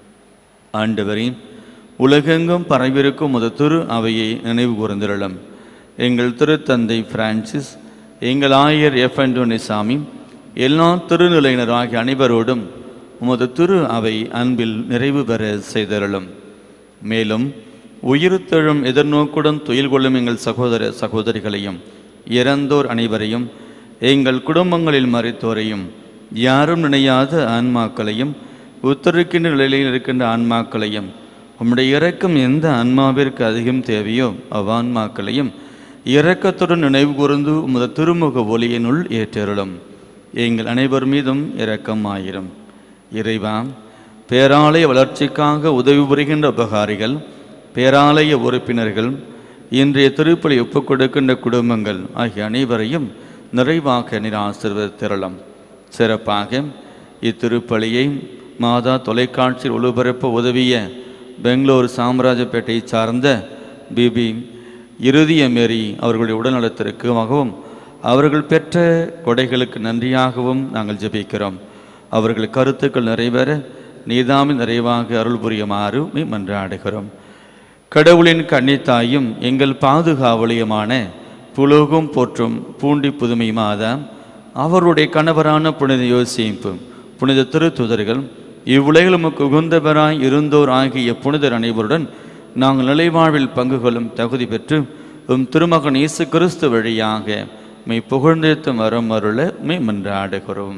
ஆண்டவரே உலகெங்கும் பரவிருக்கும் ஒரு திரு அவையை நினைவு கூர்ந்திரலும் எங்கள் திருத்தந்தை பிரான்சிஸ் எங்கள் ஆயர் எஃப் சாமி எல்லா திருநிலையினர் ஆகிய அனைவரோடும் உமது திரு அவை அன்பில் நிறைவு பெற செய்தருளும் மேலும் உயிர்த்தெழும் எதிர்நோக்குடன் துயில் கொள்ளும் எங்கள் சகோதர சகோதரிகளையும் இறந்தோர் அனைவரையும் எங்கள் குடும்பங்களில் மறைத்தோரையும் யாரும் நினையாத ஆன்மாக்களையும் உத்தரிக்கின்ற நிலையில் இருக்கின்ற ஆன்மாக்களையும் உம்முடைய இரக்கம் எந்த ஆன்மாவிற்கு அதிகம் தேவையோ அவ்வான்மாக்களையும் இரக்கத்துடன் நினைவு கூர்ந்து உமது திருமுக ஒளியினுள் ஏற்றருளும் எங்கள் அனைவர் மீதும் இரக்கம் ஆயிரும் இறைவா பேராலய வளர்ச்சிக்காக உதவி புரிகின்ற உபகாரிகள் பேராலய உறுப்பினர்கள் இன்றைய திருப்பலி ஒப்புக் கொடுக்கின்ற குடும்பங்கள் ஆகிய அனைவரையும் நிறைவாக நீர் ஆசீர்வதித்திரளும் சிறப்பாக இத்திருப்பலியை மாதா தொலைக்காட்சியில் ஒளிபரப்ப உதவிய பெங்களூர் சாம்ராஜப்பேட்டை சார்ந்த பிபி இறுதிய மேரி அவர்களுடைய உடல்நலத்திற்காகவும் அவர்கள் பெற்ற கொடைகளுக்கு நன்றியாகவும் நாங்கள் ஜெபிக்கிறோம் அவர்கள் கருத்துக்கள் நிறைவேற நீதாமி நிறைவாக அருள் புரியுமாறு உம்மை மன்றாடுகிறோம் கடவுளின் கன்னித்தாயும் எங்கள் பாதுகாவலியமான புலோகம் போற்றும் பூண்டி புதுமை மாதா அவருடைய கணவரான புனித யோசிப்பு புனித திருத்துதர்கள் இவ்வுலகில் உமக்கு உகந்தவராய் இருந்தோர் ஆகிய புனிதர் அனைவருடன் நாங்கள் நிலைவாழ்வில் பங்கு கொள்ளும் தகுதி பெற்று உம் திருமகன் இயேசு கிறிஸ்து வழியாக மெய் புகழ்ந்தேத்தும் வரம் அருள மெய் மன்றாடுகிறோம்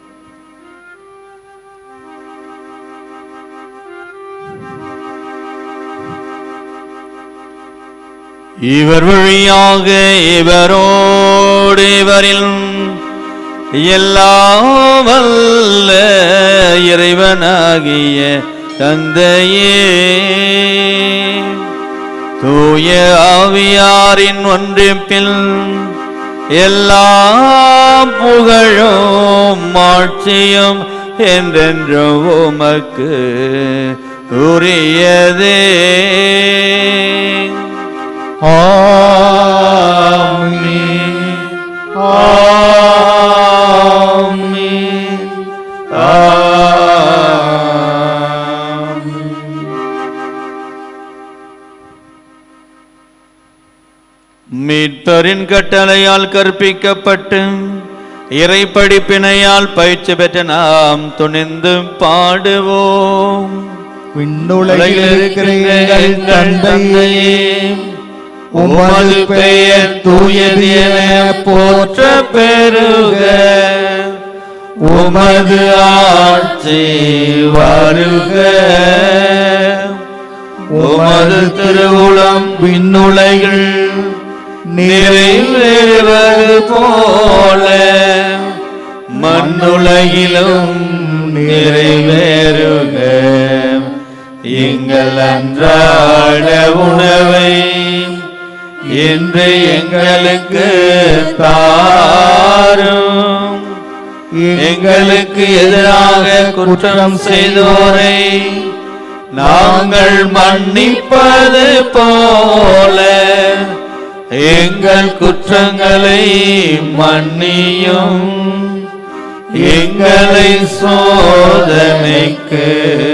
இவர் வழியாக இவரோடு இவரில் எல்லாம் வல்ல இறைவனாகிய தந்தையே தூய ஆவியாரின் ஒன்றிப்பில் எல்லா புகழும் ஆட்சியும் என்றென்றும் உமக்கு உரியதே ஆமென் ஆமென் ஆமென் மீட்பரின் கட்டளையால் கற்பிக்கப்பட்டு இறை படிப்பினையால் பயிற்சி பெற்ற நாம் துணிந்து பாடுவோம் விண்ணுலகில் இருக்கிற எங்கள் தந்தையே உமது பெயர் தூயது என போற்ற பெருக உமது ஆட்சி வருக உமது திருவுளம் விண்ணுலகில் நிறைவேறுவது போல மண்ணுலகிலும் நிறைவேறுக எங்கள் அன்றாட உணவை இன்று எங்களுக்கு தாரும் எங்களுக்கு எதிராக குற்றம் செய்தோரை நாங்கள் மன்னிப்பது போல எங்கள் குற்றங்களை மன்னியும் எங்களை சோதனைக்கு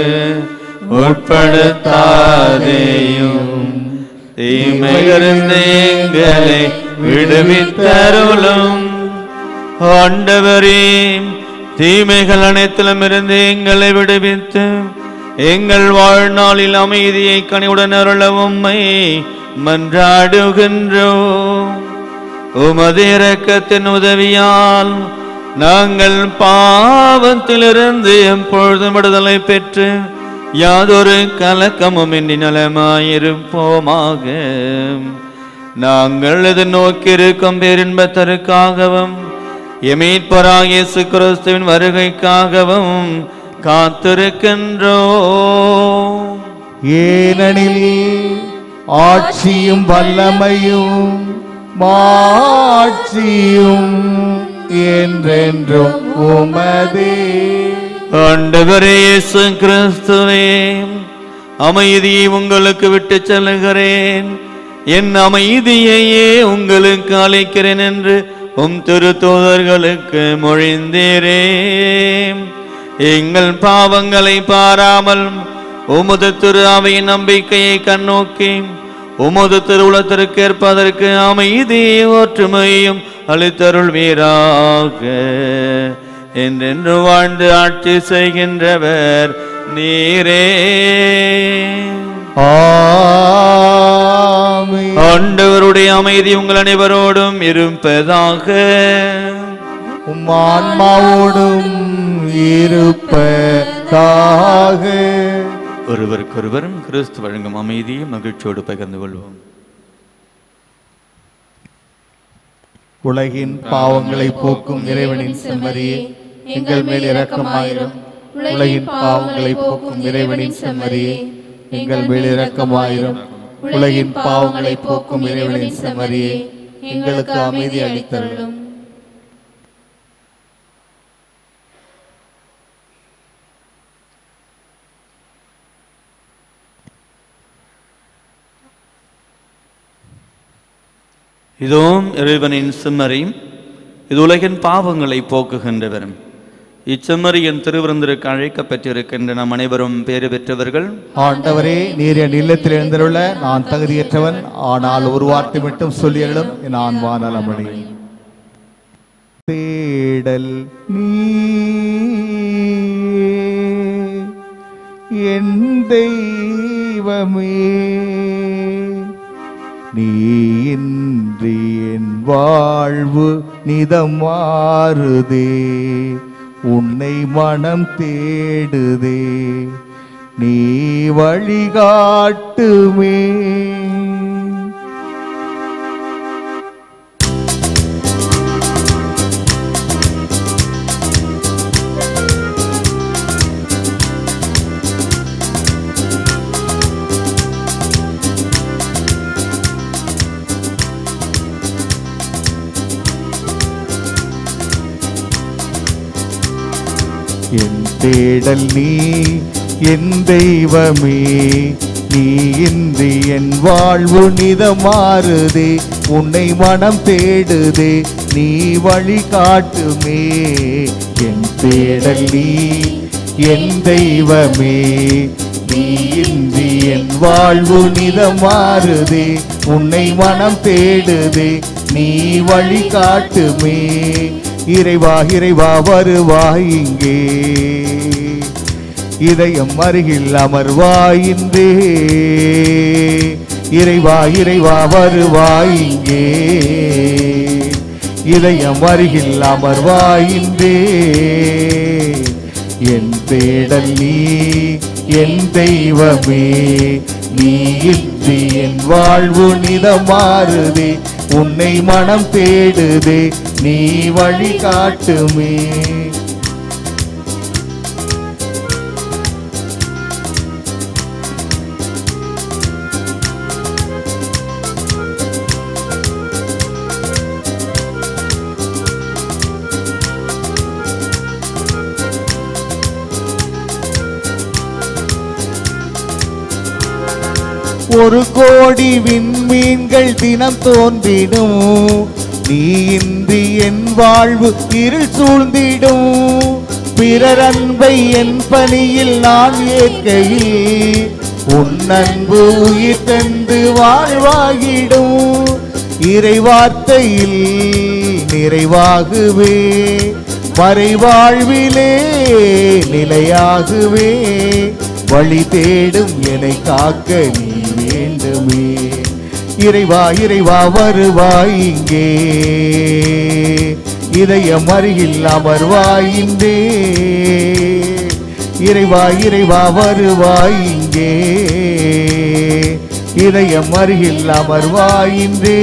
உட்படுத்தாதேயும் தீமையிலிருந்து எங்களை விடுவித்தருளும் ஆண்டவரே தீமைகள் அனைத்திலும் இருந்து எங்களை விடுவித்து எங்கள் வாழ்நாளில் அமைதியை கனிவுடன் அருள உம்மை மன்றாடுகின்றோம் உமது இரக்கத்தின் உதவியால் நாங்கள் பாவத்திலிருந்து எப்பொழுதும் விடுதலை பெற்று யாதொரு கலக்கமும் இன்றி நலமாயிருப்போமாக நாங்கள் இது நோக்கியிருக்கும் பேரின்பத்திற்காகவும் எமீட்பராக இயேசு கிறிஸ்துவின் வருகைக்காகவும் காத்திருக்கின்றோம் ஏனெனில் ஆட்சியும் வல்லமையும் மாட்சியும் என்றென்றும் உமதே ஆண்டவரே இயேசு கிறிஸ்துவே அமைதியை உங்களுக்கு விட்டுச் செல்லுகிறேன் என் அமைதியையே உங்களுக்கு அளிக்கிறேன் என்று உம் திருத்தூதர்களுக்கு மொழிந்தீரே எங்கள் பாவங்களை பாராமல் உமது திரு அவையின் நம்பிக்கையை கண்ணோக்கி உமது திருவுளத்திற்கு ஏற்பதற்கு அமைதி ஒற்றுமையும் அளித்தருள் வீராக என்றென்று வாழ்ந்து ஆட்சி செய்கின்றவர் நீரே ஆமென். ஆண்டவருடைய அமைதி உங்கள் அனைவரோடும் இருப்பதாக உம் ஆன்மாவோடும் இருப்பதாக ஒருவருக்கொருவரும் கிறிஸ்து வழங்கும் அமைதியை மகிழ்ச்சியோடு பகிர்ந்து கொள்வோம் உலகின் பாவங்களை போக்கும் இறைவனின் செம்மறியே எங்கள் மேல் இரக்கமாயிரும் உலகின் பாவங்களை போக்கும் இறைவனின் செம்மறியே எங்கள் மேல் இரக்கமாயிரும் உலகின் பாவங்களை போக்கும் இறைவனின் செம்மறியே எங்களுக்கு அமைதி அளித்தருளும் இதோ இறைவனின் செம்மறி இது உலகின் பாவங்களை போக்குகின்றவர் இச்செம்மறியின் திருவிருந்திற்கு அழைக்கப்பட்டிருக்கின்ற நம் அனைவரும் பேறு பெற்றவர்கள் ஆண்டவரே நீர் என் இல்லத்தில் எழுந்தருள நான் தகுதியற்றவன் ஆனால் ஒரு வார்த்தை மட்டும் சொல்லியலும் என் ஆன்மா நலமணி தேடல் நீ என் தெய்வமே நீ இன்றி என் வாழ்வு நிதம் மாறுதே உன்னை மனம் தேடுதே நீ வழிகாட்டுமே என் தேடல் நீ என் தெய்வமே நீ இன்றி என் வாழ்வு நிதமாறுதே உன்னை மனம் தேடுதே நீ வழி காட்டுமே என் தேடல் நீ என் தெய்வமே நீ இன்றி என் வாழ்வு நிதமாறுதே உன்னை மனம் தேடுதே நீ வழி காட்டுமே இறைவா இறைவா வருவாய் இங்கே இதயம் அருகில் அமர்வாயின்றே இறைவா இறைவா வருவாய் இங்கே இதயம் அருகில் அமர்வாயின்றே என் தேடல் நீ என் தெய்வமே நீ இன்றி என் வாழ்வு நிதமாறுதே உன்னை மனம் தேடுதே நீ வழி காட்டுமே ஒரு கோடி விண்மீன்கள் தினம் தோன்றிடும் நீ இன்றி என் வாழ்வு இருள் சூழ்ந்திடும் பிறர் அன்பை என் பணியில் நான் ஏற்கையில் உன் அன்பு உயிர் தந்து வாழ்வாகிடும் இறை வார்த்தையில் நிறைவாகுவே மறைவாழ்விலே நிலையாகுவே வழி தேடும் என்னை காக்க நீ வேண்டுமே இறைவா இறைவா வருவாய் இங்கே இதயம் அருகில் அமர்வாய் இன்றே இறைவா இறைவா வருவாய் இங்கே இதயம் அருகில் அமர்வாய் இன்றே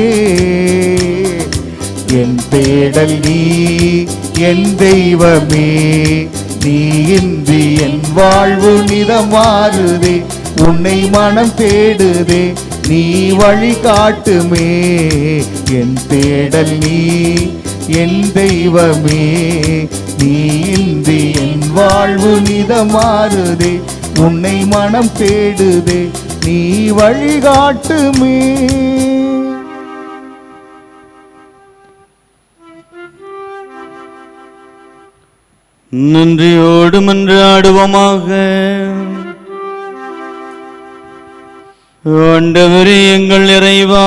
என் தேடல் நீ என் தெய்வமே நீ இன்றி என் வாழ்வு நிதமாறுதே உன்னை மனம் தேடுதே நீ வழி காட்டுமே என் தேடல் நீ என் தெய்வமே நீ இன்றி என் வாழ்வு நிதமாறுதே உன்னை மனம் தேடுதே நீ வழிகாட்டுமே நன்றியோடு மன்றாடுவோமாக ஆண்டவரே எங்கள் இறைவா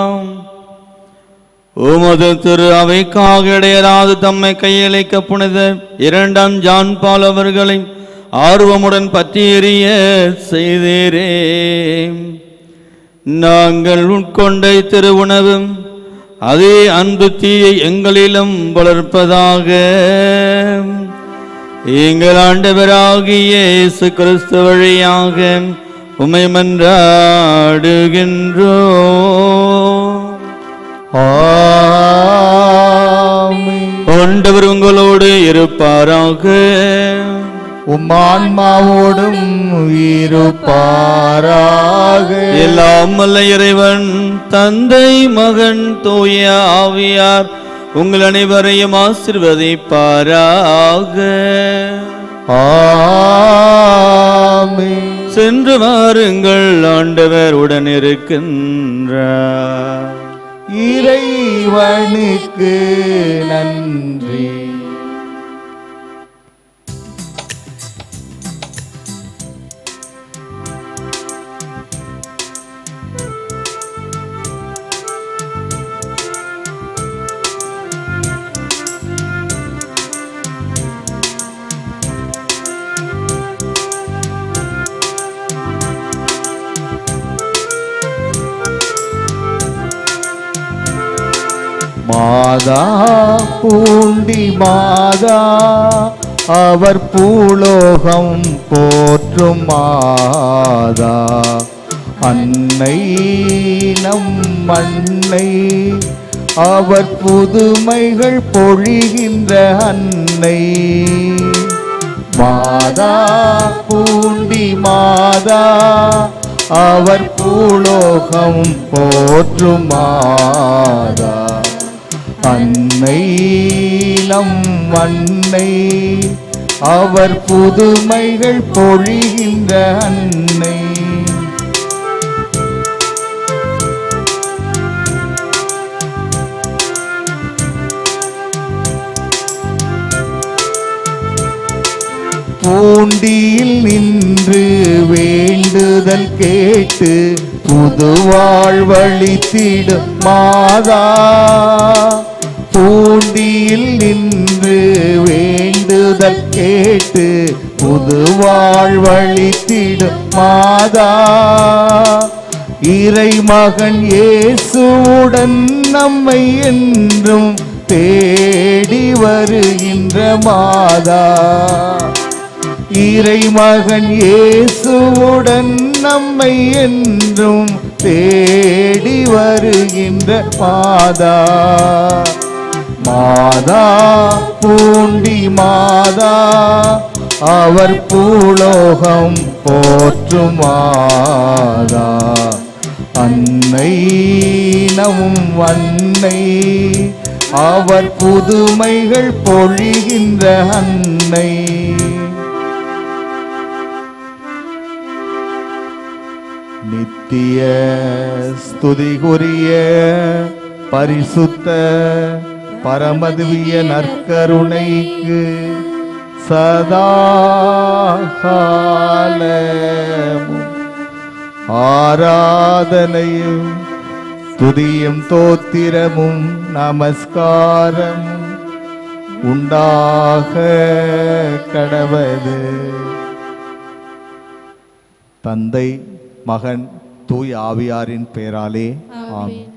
உமது திரு அவைக்காக இடையராது தம்மை கையளிக்க புனித இரண்டாம் ஜான் பால் அவர்களை ஆர்வமுடன் பற்றி எறிய செய்தீரே நாங்கள் உட்கொண்ட திரு உணவும் அதே அன்பு தீயை எங்களிலும் வளர்ப்பதாக எங்கள் ஆண்டவராகிய இயேசு கிறிஸ்து வழியாக உமை மன்றாடுகின்றோ ஆமென். ஆண்டவர் உங்களோடு இருப்பாராக உம் ஆன்மாவோடும் இருப்பாராக எல்லாம் வல்ல இறைவன் தந்தை மகன் தூய ஆவியார் உங்கள் அனைவரையும் ஆசிர்வதிப்பாராக ஆமென். சென்று வாருங்கள் ஆண்டவர் உடன் இருக்கின்றார் இறைவனுக்கு நன்றி மாதா பூண்டி மாதா அவர் பூலோகம் போற்றும் மாதா அன்னை நம் அன்னை அவர் புதுமைகள் பொழிகின்ற அன்னை மாதா பூண்டி மாதா அவர் பூலோகம் போற்றும் மாதா அன்னை நம் அன்னை அவர் புதுமைகள் பொழிகின்ற அன்னை பூண்டியில் நின்று வேண்டுதல் கேட்டு புது வாழ்வழித்திடும் மாதா பூண்டியில் நின்று வேண்டுதல் கேட்டு புது வாழ்வழித்திடும் மாதா இறைமகன் இயேசுவுடன் நம்மை என்றும் தேடி வருகின்ற மாதா இறைமகன் இயேசுவுடன் நம்மை என்றும் தேடி வருகின்ற மாதா மாதா பூண்டி மாதா அவர் பூலோகம் போற்றும் மாதா அன்னை நம் அன்னை அவர் புதுமைகள் பொழிகின்ற அன்னை நித்திய ஸ்துதிகுரிய பரிசுத்த பரமதுவிய நற்கருணைக்கு சதா காலமும் ஆராதனையும் துதியும் தோத்திரமும் நமஸ்காரமும் உண்டாக கடவது தந்தை மகன் தூய் ஆவியாரின் பெயராலே ஆமென்